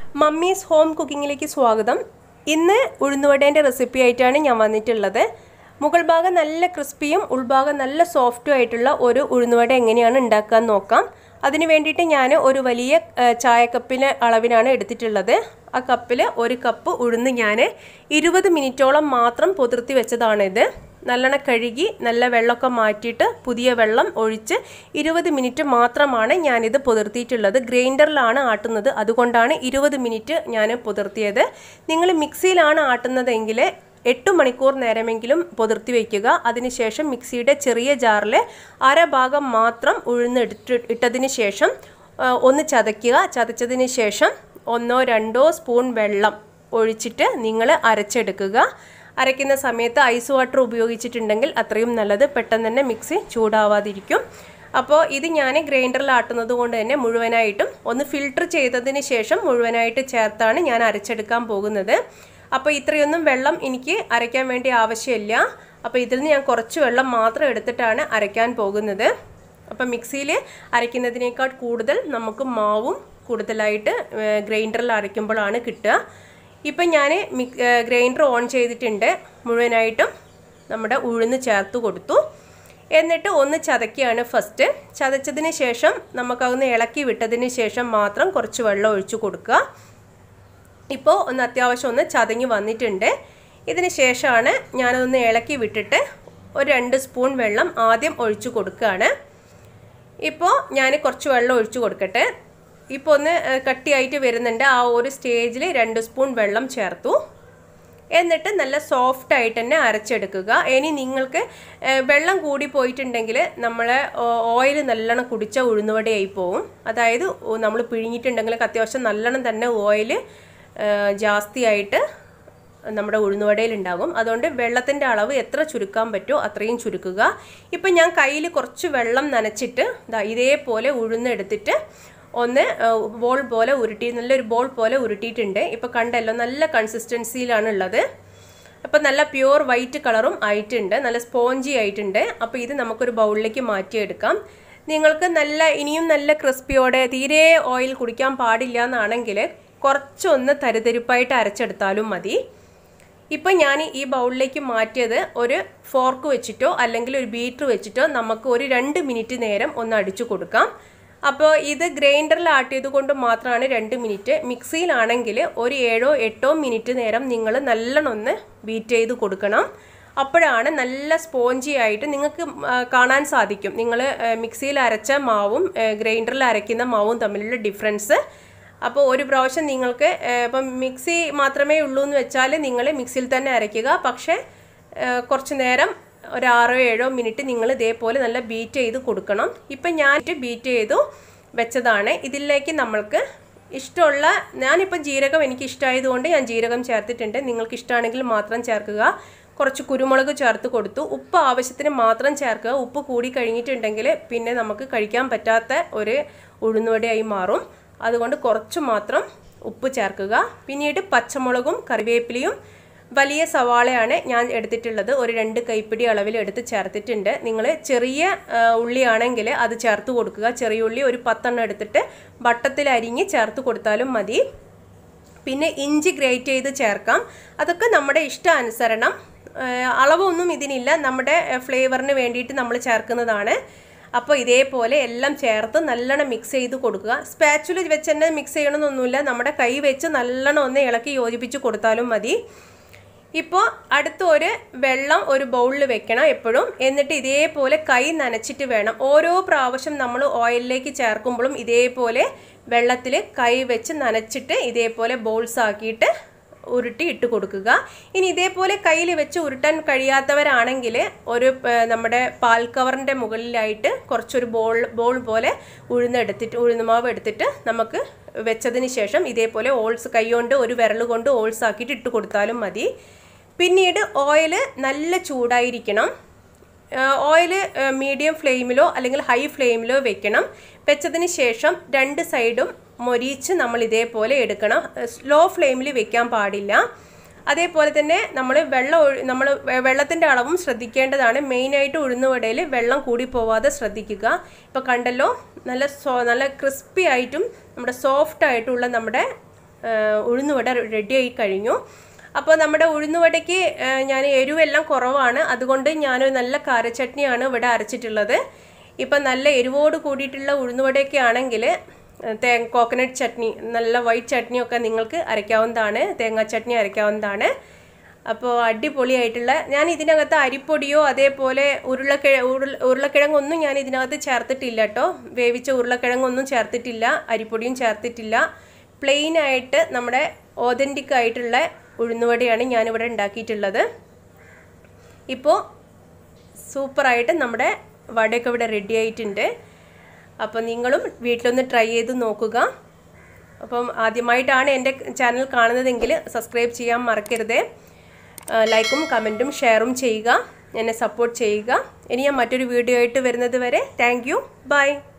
mummies home കുക്കിങ്ങിലേക്ക് സ്വാഗതം ഇന്ന് ഉഴുന്നുവടേൻ്റെ recipe ആയിട്ടാണ് ഞാൻ വന്നിട്ടുള്ളത് മുകൾ ഭാഗം നല്ല ക്രിസ്പിയും ഉൾഭാഗം നല്ല സോഫ്റ്റും ആയിട്ടുള്ള ഒരു ഉഴുന്നുവട എങ്ങനെയാണ് ഉണ്ടാക്കാൻ നോക്കാം അതിന് വേണ്ടിയിട്ട് ഞാൻ ഒരു വലിയ ചായക്കപ്പിന് അളവിനാണ് എടുത്തിട്ടുള്ളത് ആ കപ്പിൽ ഒരു കപ്പ് ഉഴുന്ന് ഞാൻ ഇരുപത് മിനിറ്റോളം മാത്രം പൊതിർത്തി വെച്ചതാണിത് നല്ലോണം കഴുകി നല്ല വെള്ളമൊക്കെ മാറ്റിയിട്ട് പുതിയ വെള്ളം ഒഴിച്ച് ഇരുപത് മിനിറ്റ് മാത്രമാണ് ഞാനിത് പുതിർത്തിയിട്ടുള്ളത് ഗ്രൈൻഡറിലാണ് ആട്ടുന്നത് അതുകൊണ്ടാണ് ഇരുപത് മിനിറ്റ് ഞാൻ പുതിർത്തിയത് നിങ്ങൾ മിക്സിയിലാണ് ആട്ടുന്നതെങ്കിൽ എട്ട് മണിക്കൂർ നേരമെങ്കിലും പുതിർത്തി വയ്ക്കുക അതിനുശേഷം മിക്സിയുടെ ചെറിയ ജാറിൽ അര ഭാഗം മാത്രം ഉഴുന്നെടുത്ത് ഇട്ടതിന് ശേഷം ഒന്ന് ചതയ്ക്കുക ചതച്ചതിന് ശേഷം ഒന്നോ രണ്ടോ സ്പൂൺ വെള്ളം ഒഴിച്ചിട്ട് നിങ്ങൾ അരച്ചെടുക്കുക അരയ്ക്കുന്ന സമയത്ത് ഐസ് വാട്ടർ ഉപയോഗിച്ചിട്ടുണ്ടെങ്കിൽ അത്രയും നല്ലത് പെട്ടെന്ന് തന്നെ മിക്സി ചൂടാവാതിരിക്കും അപ്പോൾ ഇത് ഞാൻ ഗ്രൈൻഡറിൽ ആട്ടുന്നത് കൊണ്ട് തന്നെ മുഴുവനായിട്ടും ഒന്ന് ഫിൽട്ടർ ചെയ്തതിന് ശേഷം മുഴുവനായിട്ട് ചേർത്താണ് ഞാൻ അരച്ചെടുക്കാൻ പോകുന്നത് അപ്പോൾ ഇത്രയൊന്നും വെള്ളം എനിക്ക് അരയ്ക്കാൻ വേണ്ടി ആവശ്യമില്ല അപ്പോൾ ഇതിൽ നിന്ന് ഞാൻ കുറച്ച് വെള്ളം മാത്രം എടുത്തിട്ടാണ് അരയ്ക്കാൻ പോകുന്നത് അപ്പോൾ മിക്സിയിൽ അരയ്ക്കുന്നതിനേക്കാൾ കൂടുതൽ നമുക്ക് മാവും കൂടുതലായിട്ട് ഗ്രൈൻഡറിൽ അരയ്ക്കുമ്പോഴാണ് കിട്ടുക ഇപ്പം ഞാൻ മിക് ഗ്രൈൻഡർ ഓൺ ചെയ്തിട്ടുണ്ട് മുഴുവനായിട്ടും നമ്മുടെ ഉഴുന്ന് ചേർത്ത് കൊടുത്തു എന്നിട്ട് ഒന്ന് ചതക്കുകയാണ് ഫസ്റ്റ് ചതച്ചതിന് ശേഷം നമുക്കതൊന്ന് ഇളക്കി വിട്ടതിന് ശേഷം മാത്രം കുറച്ച് വെള്ളം ഒഴിച്ചു കൊടുക്കുക ഇപ്പോൾ ഒന്ന് അത്യാവശ്യം ഒന്ന് ചതങ്ങി വന്നിട്ടുണ്ട് ഇതിന് ശേഷമാണ് ഞാനതൊന്ന് ഇളക്കി വിട്ടിട്ട് ഒരു രണ്ട് സ്പൂൺ വെള്ളം ആദ്യം ഒഴിച്ചു കൊടുക്കുകയാണ് ഇപ്പോൾ ഞാൻ കുറച്ച് വെള്ളം ഒഴിച്ചു കൊടുക്കട്ടെ ഇപ്പോൾ ഒന്ന് കട്ടിയായിട്ട് വരുന്നുണ്ട് ആ ഒരു സ്റ്റേജിൽ രണ്ട് സ്പൂൺ വെള്ളം ചേർത്തു എന്നിട്ട് നല്ല സോഫ്റ്റ് ആയിട്ട് തന്നെ അരച്ചെടുക്കുക ഇനി നിങ്ങൾക്ക് വെള്ളം കൂടി പോയിട്ടുണ്ടെങ്കിൽ നമ്മളെ ഓയിൽ നല്ലോണം കുടിച്ച ഉഴുന്നുവടയായി പോവും അതായത് നമ്മൾ പിഴിഞ്ഞിട്ടുണ്ടെങ്കിൽ അത്യാവശ്യം നല്ലോണം തന്നെ ഓയിൽ ജാസ്തിയായിട്ട് നമ്മുടെ ഉഴുന്നുവടയിൽ ഉണ്ടാകും അതുകൊണ്ട് വെള്ളത്തിൻ്റെ അളവ് എത്ര ചുരുക്കാൻ പറ്റുമോ അത്രയും ചുരുക്കുക ഇപ്പം ഞാൻ കയ്യിൽ കുറച്ച് വെള്ളം നനച്ചിട്ട് ഇതാ ഇതേപോലെ ഉഴുന്നെടുത്തിട്ട് ഒന്ന് ബോൾ പോലെ ഉരുട്ടി നല്ലൊരു ബോൾ പോലെ ഉരുട്ടിയിട്ടുണ്ട് ഇപ്പോൾ കണ്ടല്ലോ നല്ല കൺസിസ്റ്റൻസിയിലാണ് ഉള്ളത് അപ്പോൾ നല്ല പ്യുവർ വൈറ്റ് കളറും ആയിട്ടുണ്ട് നല്ല സ്പോഞ്ചി ആയിട്ടുണ്ട് അപ്പോൾ ഇത് നമുക്കൊരു ബൗളിലേക്ക് മാറ്റിയെടുക്കാം നിങ്ങൾക്ക് നല്ല ഇനിയും നല്ല ക്രിസ്പിയോടെ തീരെ ഓയിൽ കുടിക്കാൻ പാടില്ല എന്നാണെങ്കിൽ കുറച്ചൊന്ന് തരിതരിപ്പായിട്ട് അരച്ചെടുത്താലും മതി ഇപ്പം ഞാൻ ഈ ബൗളിലേക്ക് മാറ്റിയത് ഒരു ഫോർക്ക് വെച്ചിട്ടോ അല്ലെങ്കിൽ ഒരു ബീറ്റർ വെച്ചിട്ടോ നമുക്ക് ഒരു രണ്ട് മിനിറ്റ് നേരം ഒന്ന് അടിച്ചു കൊടുക്കാം അപ്പോൾ ഇത് ഗ്രൈൻഡറിൽ ആട്ടിയത് കൊണ്ട് മാത്രമാണ് രണ്ട് മിനിറ്റ് മിക്സിയിലാണെങ്കിൽ ഒരു ഏഴോ എട്ടോ മിനിറ്റ് നേരം നിങ്ങൾ നല്ലോണം ഒന്ന് ബീറ്റ് ചെയ്ത് കൊടുക്കണം അപ്പോഴാണ് നല്ല സ്പോഞ്ചി ആയിട്ട് നിങ്ങൾക്ക് കാണാൻ സാധിക്കും നിങ്ങൾ മിക്സിയിൽ അരച്ച മാവും ഗ്രൈൻഡറിൽ അരയ്ക്കുന്ന മാവും തമ്മിലുള്ള ഡിഫറൻസ് അപ്പോൾ ഒരു പ്രാവശ്യം നിങ്ങൾക്ക് ഇപ്പം മിക്സി മാത്രമേ ഉള്ളൂ എന്ന് വെച്ചാൽ നിങ്ങൾ മിക്സിയിൽ തന്നെ അരയ്ക്കുക പക്ഷേ കുറച്ച് നേരം ഒരു ആറോ ഏഴോ മിനിറ്റ് നിങ്ങൾ ഇതേപോലെ നല്ല ബീറ്റ് ചെയ്ത് കൊടുക്കണം ഇപ്പം ഞാൻ ബീറ്റ് ചെയ്തു വെച്ചതാണ് ഇതിലേക്ക് നമ്മൾക്ക് ഇഷ്ടമുള്ള ഞാനിപ്പോൾ ജീരകം എനിക്ക് ഇഷ്ടമായതുകൊണ്ട് ഞാൻ ജീരകം ചേർത്തിട്ടുണ്ട് നിങ്ങൾക്ക് ഇഷ്ടമാണെങ്കിൽ മാത്രം ചേർക്കുക കുറച്ച് കുരുമുളക് ചേർത്ത് കൊടുത്തു ഉപ്പ് ആവശ്യത്തിന് മാത്രം ചേർക്കുക ഉപ്പ് കൂടി കഴിഞ്ഞിട്ടുണ്ടെങ്കിൽ പിന്നെ നമുക്ക് കഴിക്കാൻ പറ്റാത്ത ഒരു ഉഴുന്നുവടയായി മാറും അതുകൊണ്ട് കുറച്ച് മാത്രം ഉപ്പ് ചേർക്കുക പിന്നീട് പച്ചമുളകും കറിവേപ്പിലയും വലിയ സവാളയാണ് ഞാൻ എടുത്തിട്ടുള്ളത് ഒരു രണ്ട് കൈപ്പിടി അളവിൽ എടുത്ത് ചേർത്തിട്ടുണ്ട് നിങ്ങൾ ചെറിയ ഉള്ളിയാണെങ്കിൽ അത് ചേർത്ത് കൊടുക്കുക ചെറിയ ഉള്ളി ഒരു പത്തെണ്ണം എടുത്തിട്ട് വട്ടത്തിൽ അരിഞ്ഞ് ചേർത്ത് കൊടുത്താലും മതി പിന്നെ ഇഞ്ചി ഗ്രേറ്റ് ചെയ്ത് ചേർക്കാം അതൊക്കെ നമ്മുടെ ഇഷ്ടാനുസരണം അളവൊന്നും ഇതിനില്ല നമ്മുടെ ഫ്ലേവറിന് വേണ്ടിയിട്ട് നമ്മൾ ചേർക്കുന്നതാണ് അപ്പോൾ ഇതേപോലെ എല്ലാം ചേർത്ത് നല്ലോണം മിക്സ് ചെയ്ത് കൊടുക്കുക സ്പാച്ചുല വെച്ച് തന്നെ മിക്സ് ചെയ്യണമെന്നൊന്നുമില്ല നമ്മുടെ കൈ വെച്ച് നല്ലോണം ഒന്ന് ഇളക്കി യോജിപ്പിച്ച് കൊടുത്താലും മതി ഇപ്പോൾ അടുത്ത ഒരു വെള്ളം ഒരു ബൗളിൽ വെക്കണം എപ്പോഴും എന്നിട്ട് ഇതേപോലെ കൈ നനച്ചിട്ട് വേണം ഓരോ പ്രാവശ്യം നമ്മൾ ഓയിലിലേക്ക് ചേർക്കുമ്പോഴും ഇതേപോലെ വെള്ളത്തിൽ കൈ വെച്ച് നനച്ചിട്ട് ഇതേപോലെ ബോൾസ് ആക്കിയിട്ട് ഉരുട്ടി ഇട്ട് കൊടുക്കുക ഇനി ഇതേപോലെ കയ്യിൽ വെച്ച് ഉരുട്ടാൻ കഴിയാത്തവരാണെങ്കിൽ ഒരു നമ്മുടെ പാൽ കവറിൻ്റെ മുകളിലായിട്ട് കുറച്ചൊരു ബോൾ ബോൾ പോലെ ഉഴുന്നെടുത്തിട്ട് ഉഴുന്നുമാവ് എടുത്തിട്ട് നമുക്ക് വെച്ചതിന് ശേഷം ഇതേപോലെ ഓൾസ് കൈകൊണ്ട് ഒരു വിരൽ കൊണ്ട് ഓൾസ് ആക്കിയിട്ട് ഇട്ട് കൊടുത്താലും മതി പിന്നീട് ഓയിൽ നല്ല ചൂടായിരിക്കണം ഓയിൽ മീഡിയം ഫ്ലെയിമിലോ അല്ലെങ്കിൽ ഹൈ ഫ്ലെയിമിലോ വെക്കണം വെച്ചതിന് ശേഷം രണ്ട് സൈഡും മൊരിച്ച് നമ്മൾ ഇതേപോലെ എടുക്കണം സ്ലോ ഫ്ലെയിമിൽ വെക്കാൻ പാടില്ല അതേപോലെ തന്നെ നമ്മൾ വെള്ളം നമ്മൾ വെള്ളത്തിൻ്റെ അളവും ശ്രദ്ധിക്കേണ്ടതാണ് മെയിനായിട്ട് ഉഴുന്നുവടയിൽ വെള്ളം കൂടി പോവാതെ ശ്രദ്ധിക്കുക ഇപ്പോൾ കണ്ടല്ലോ നല്ല സോ നല്ല ക്രിസ്പി ആയിട്ടും നമ്മുടെ സോഫ്റ്റ് ആയിട്ടുള്ള നമ്മുടെ ആ, ഉഴുന്നുവട റെഡിയായി കഴിഞ്ഞു അപ്പോൾ നമ്മുടെ ഉഴുന്നുവടയ്ക്ക് ആ, ഞാൻ എരിവെല്ലാം കുറവാണ് അതുകൊണ്ട് ഞാനൊരു നല്ല കാരച്ചട്നിയാണ് ഇവിടെ അരച്ചിട്ടുള്ളത് ഇപ്പം നല്ല എരിവോട് കൂടിയിട്ടുള്ള ഉഴുന്നുവടയൊക്കെ ആണെങ്കിൽ തേ കോക്കനട്ട് ചട്നി നല്ല വൈറ്റ് ചട്നിയൊക്കെ നിങ്ങൾക്ക് അരയ്ക്കാവുന്നതാണ് തേങ്ങാ ചട്നി അരയ്ക്കാവുന്നതാണ് അപ്പോൾ അടിപൊളിയായിട്ടുള്ള ഞാൻ ഇതിനകത്ത് അരിപ്പൊടിയോ അതേപോലെ ഉരുളക്കിഴ ഉരുള ഉരുളക്കിഴങ്ങൊന്നും ഞാൻ ഇതിനകത്ത് ചേർത്തിട്ടില്ല കേട്ടോ വേവിച്ച ഉരുളക്കിഴങ്ങൊന്നും ചേർത്തിട്ടില്ല അരിപ്പൊടിയും ചേർത്തിട്ടില്ല പ്ലെയിൻ ആയിട്ട് നമ്മുടെ ഓതൻറ്റിക് ആയിട്ടുള്ള ഉഴുന്നുവടയാണ് ഞാനിവിടെ ഉണ്ടാക്കിയിട്ടുള്ളത് ഇപ്പോൾ സൂപ്പറായിട്ട് നമ്മുടെ വടയൊക്കെ ഇവിടെ റെഡി ആയിട്ടുണ്ട് അപ്പോൾ നിങ്ങളും വീട്ടിലൊന്ന് ട്രൈ ചെയ്ത് നോക്കുക അപ്പം ആദ്യമായിട്ടാണ് എൻ്റെ ചാനൽ കാണുന്നതെങ്കിൽ സബ്സ്ക്രൈബ് ചെയ്യാൻ മറക്കരുത് ലൈക്കും കമൻറ്റും ഷെയറും ചെയ്യുക എന്നെ സപ്പോർട്ട് ചെയ്യുക ഇനി ഞാൻ മറ്റൊരു വീഡിയോ ആയിട്ട് വരുന്നത് വരെ താങ്ക് യു ബൈ